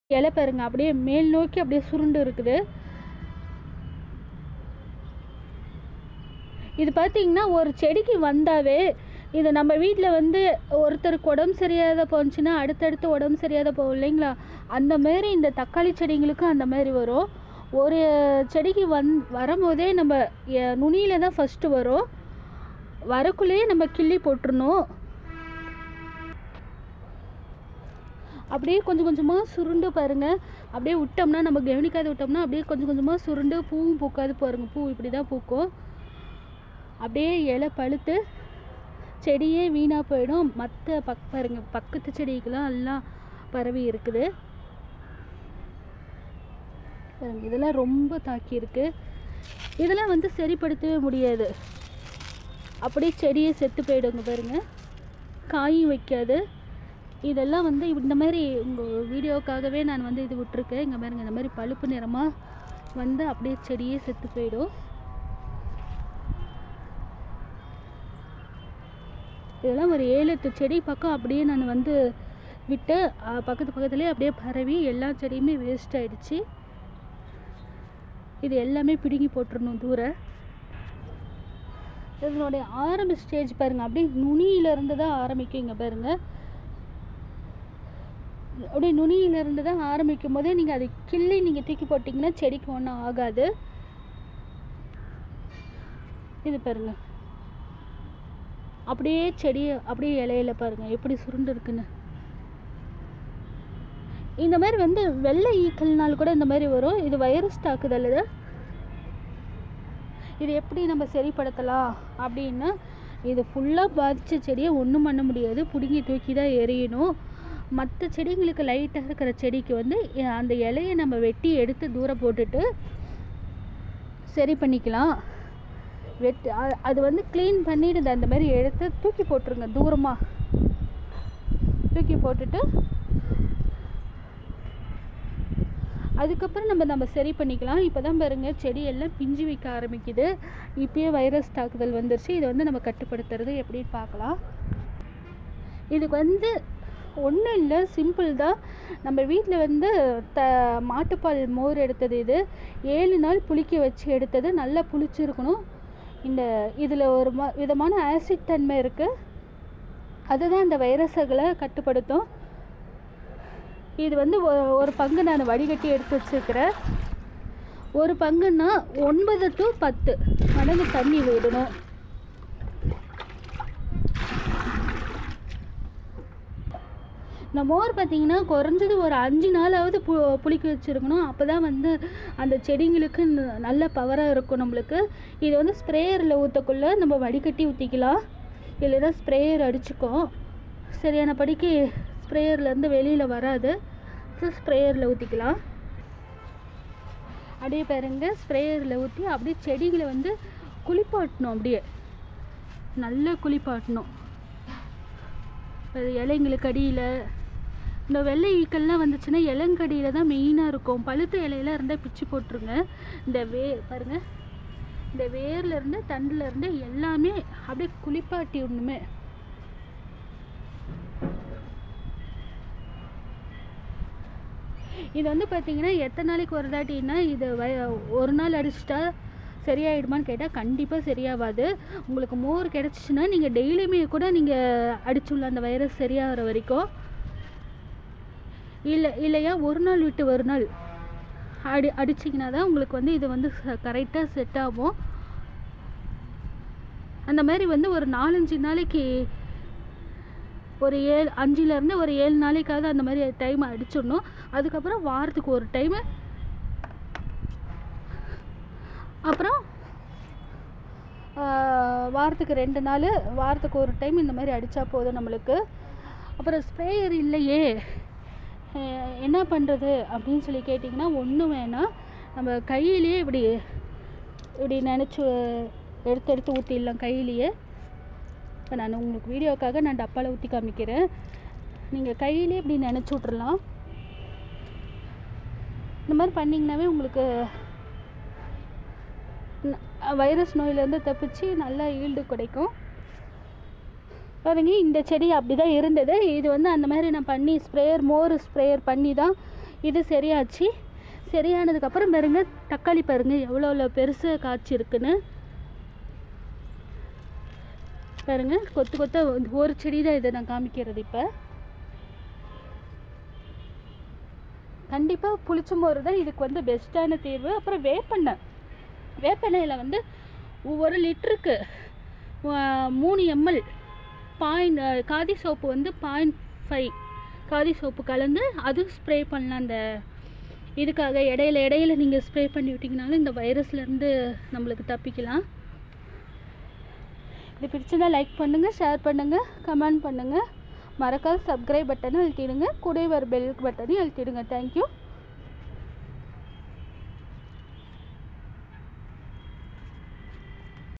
இலை பாருங்க அப்படியே மேல் நோக்கி அப்படியே சுருண்டு இருக்குது இது பார்த்தீங்கன்னா ஒரு செடிக்கு வந்தாவே இது நம்ம வீட்டில் வந்து ஒருத்தருக்கு உடம்பு சரியாத போச்சுன்னா அடுத்தடுத்து உடம்பு சரியாத போகும் இல்லைங்களா அந்த மாதிரி இந்த தக்காளி செடிங்களுக்கும் அந்த மாதிரி வரும் ஒரு செடிக்கு வந் வரும்போதே நம்ம எ- நுனியில தான் ஃபஸ்ட்டு வரும் வரக்குள்ளேயே நம்ம கிள்ளி போட்டுறணும் அப்படியே கொஞ்சம் கொஞ்சமாக சுருண்டு பாருங்க அப்படியே விட்டோம்னா நம்ம கவனிக்காத விட்டோம்னா அப்படியே கொஞ்சம் கொஞ்சமாக சுருண்டு பூவும் பூக்காது பாருங்க பூ இப்படி தான் பூக்கும் அப்படியே இலை பழுத்து செடியே வீணாக போயிடும் மற்ற பக் பாருங்க பக்கத்து செடிக்கெல்லாம் எல்லாம் பரவி இருக்குது பாருங்க இதெல்லாம் ரொம்ப தாக்கி இருக்கு இதெல்லாம் வந்து சரிப்படுத்தவே முடியாது அப்படியே செடியே செத்து போயிடுங்க பாருங்க காயும் வைக்காது இதெல்லாம் வந்து இந்த மாதிரி உங்கள் வீடியோக்காகவே நான் வந்து இது விட்டுருக்கேன் இங்கே பாருங்க இந்த மாதிரி பழுப்பு நிறமாக வந்து அப்படியே செடியே செத்து போயிடும் இதெல்லாம் ஒரு ஏழு எட்டு செடி பக்கம் அப்படியே நான் வந்து விட்டு அஹ், பக்கத்து பக்கத்துலேயே அப்படியே பரவி எல்லா செடியுமே வேஸ்ட் ஆயிடுச்சு இது எல்லாமே பிடுங்கி போட்டுறணும் தூர இதனுடைய ஆரம்ப ஸ்டேஜ் பாருங்க அப்படியே நுனியில இருந்து தான் ஆரம்பிக்கும் இங்க பாருங்க அப்படியே நுனியில இருந்து தான் ஆரம்பிக்கும் போதே நீங்க அதை கிள்ளி நீங்க தூக்கி போட்டீங்கன்னா செடிக்கு ஒன்றும் ஆகாது இது பாருங்க அப்படியே செடி அப்படியே இலையில பாருங்க எப்படி சுருண்டு இருக்குன்னு இந்த மாதிரி வந்து வெள்ளை ஈக்கல்னால் கூட இந்த மாதிரி வரும் இது வைரஸ் தாக்குதல் இது இது எப்படி நம்ம சரிப்படுத்தலாம் அப்படின்னா இது ஃபுல்லாக பாதித்த செடியை ஒன்றும் பண்ண முடியாது பிடுங்கி தூக்கி தான் எறியணும் மற்ற செடிங்களுக்கு லைட்டாக இருக்கிற செடிக்கு வந்து எ- அந்த இலையை நம்ம வெட்டி எடுத்து தூரம் போட்டுட்டு சரி பண்ணிக்கலாம் வெட் அ- அது வந்து க்ளீன் பண்ணிடுது அந்த மாதிரி எடுத்து தூக்கி போட்டுருங்க தூரமாக தூக்கி போட்டுட்டு அதுக்கப்புறம் நம்ம நம்ம சரி பண்ணிக்கலாம் இப்போ தான் பாருங்க செடி எல்லாம் பிஞ்சு வைக்க ஆரம்பிக்குது இப்பயே வைரஸ் தாக்குதல் வந்துருச்சு இதை வந்து நம்ம கட்டுப்படுத்துறது எப்படின்னு பார்க்கலாம் இதுக்கு வந்து ஒன்றும் இல்லை சிம்பிள் தான் நம்ம வீட்டில் வந்து த மாட்டுப்பால் மோர் எடுத்தது இது ஏழு நாள் புளிக்க வச்சு எடுத்தது நல்லா புளிச்சிருக்கணும் இந்த இதில் ஒரு ம விதமான ஆசிட் தன்மை இருக்குது அதுதான் இந்த வைரஸுகளை கட்டுப்படுத்தும் இது வந்து ஒ- ஒரு பங்கு நான் வடிகட்டி எடுத்து வச்சிருக்கிறேன் ஒரு பங்குன்னா ஒன்பது டு பத்து மடங்கு தண்ணி விடணும் இந்த மோர் பார்த்தீங்கன்னா குறைஞ்சது ஒரு அஞ்சு நாளாவது பு புளிக்க வச்சுருக்கணும் அப்போ தான் வந்து அந்த செடிங்களுக்கு ந- நல்ல பவராக இருக்கும் நம்மளுக்கு இது வந்து ஸ்ப்ரேயரில் ஊற்றக்குள்ள நம்ம வடிகட்டி ஊற்றிக்கலாம் இல்லைன்னா ஸ்ப்ரேயர் அடிச்சுக்கும் சரியான படிக்கு ஸ்ப்ரேயர்லேருந்து வெளியில் வராது ஸோ ஸ்ப்ரேயரில் ஊற்றிக்கலாம் அப்படியே பாருங்க ஸ்ப்ரேயரில் ஊற்றி அப்படியே செடிகளை வந்து குளிப்பாட்டணும் அப்படியே நல்லா குளிப்பாட்டணும் அது இலைங்களுக்கு அடியில் இந்த வெள்ளை ஈக்கள்லாம் வந்துச்சுன்னா இளங்கடியில் தான் மெயினாக இருக்கும் பழுத்த இலையில இருந்தால் பிச்சு போட்டுருங்க இந்த வே பாருங்க இந்த வேர்ல இருந்து தண்டுல இருந்து எல்லாமே அப்படியே குளிப்பாட்டி விடணுமே இது வந்து பார்த்தீங்கன்னா எத்தனை நாளைக்கு ஒரு தாட்டின்னா இது வய- ஒரு நாள் அடிச்சிட்டா சரியாயிடுமான்னு கேட்டால் கண்டிப்பாக சரியாகாது உங்களுக்கு மோர் கிடச்சிச்சின்னா நீங்கள் டெய்லியுமே கூட நீங்கள் அடிச்சுடலாம் அந்த வைரஸ் சரியாகிற வரைக்கும் இல்லை இல்லையா ஒரு நாள் விட்டு ஒரு நாள் அடி அடிச்சிங்கன்னா தான் உங்களுக்கு வந்து இது வந்து கரெக்டாக செட் ஆகும் அந்த மாதிரி வந்து ஒரு நாலஞ்சு நாளைக்கு ஒரு ஏழு அஞ்சுலேருந்து ஒரு ஏழு நாளைக்காவது அந்த மாதிரி டைம் அடிச்சிடணும் அதுக்கப்புறம் வாரத்துக்கு ஒரு டைமு அப்புறம் ஆஹ், வாரத்துக்கு ரெண்டு நாள் வாரத்துக்கு ஒரு டைம் இந்த மாதிரி அடித்தா போதும் நம்மளுக்கு அப்புறம் ஸ்ப்ரேயர் இல்லையே அஹ், என்ன பண்ணுறது அப்படின்னு சொல்லி கேட்டிங்கன்னா ஒன்றும் வேணாம் நம்ம கையிலேயே இப்படி இப்படி நினச்சி எடுத்து எடுத்து ஊற்றிடலாம் கையிலேயே இப்போ நான் உங்களுக்கு வீடியோக்காக நான் டப்பாவில் ஊற்றி காமிக்கிறேன் நீங்கள் கையிலே இப்படி நினச்சி விட்றலாம் இந்த மாதிரி பண்ணிங்கனாவே உங்களுக்கு ந- வைரஸ் நோயிலேருந்து தப்பிச்சு நல்லா ஈல்டு கிடைக்கும் பாருங்க இந்த செடி அப்படி தான் இருந்தது இது வந்து அந்த மாதிரி நான் பண்ணி ஸ்ப்ரேயர் மோர் ஸ்ப்ரேயர் பண்ணி தான் இது சரியாச்சு சரியானதுக்கப்புறம் பாருங்க தக்காளி பாருங்க எவ்வளோ எவ்வளோ பெருசு காய்ச்சி இருக்குன்னு பாருங்க கொத்து கொத்த ஒரு செடி தான் இதை நான் காமிக்கிறது இப்போ கண்டிப்பாக புளிச்சமோறு தான் இதுக்கு வந்து பெஸ்ட்டான தீர்வு அப்புறம் வேப்பெண்ணெய் வேப்பெண்ணெயில் வந்து ஒரு லிட்டருக்கு மூணு எம்எல் பாயிண்ட் காதி சோப்பு வந்து பாயிண்ட் ஃபைவ் காதி சோப்பு கலந்து அது ஸ்ப்ரே பண்ணலாம் அந்த இதுக்காக இடையில இடையில நீங்கள் ஸ்ப்ரே பண்ணி விட்டிங்கனாலும் இந்த வைரஸ்லேருந்து நம்மளுக்கு தப்பிக்கலாம் இது பிடிச்சதா லைக் பண்ணுங்கள் ஷேர் பண்ணுங்கள் கமெண்ட் பண்ணுங்கள் மறக்காத சப்ஸ்கிரைப் பட்டனை அழுத்திடுங்க கூடவே வர பெல் பட்டனையும் அழுத்திடுங்க தேங்க்யூ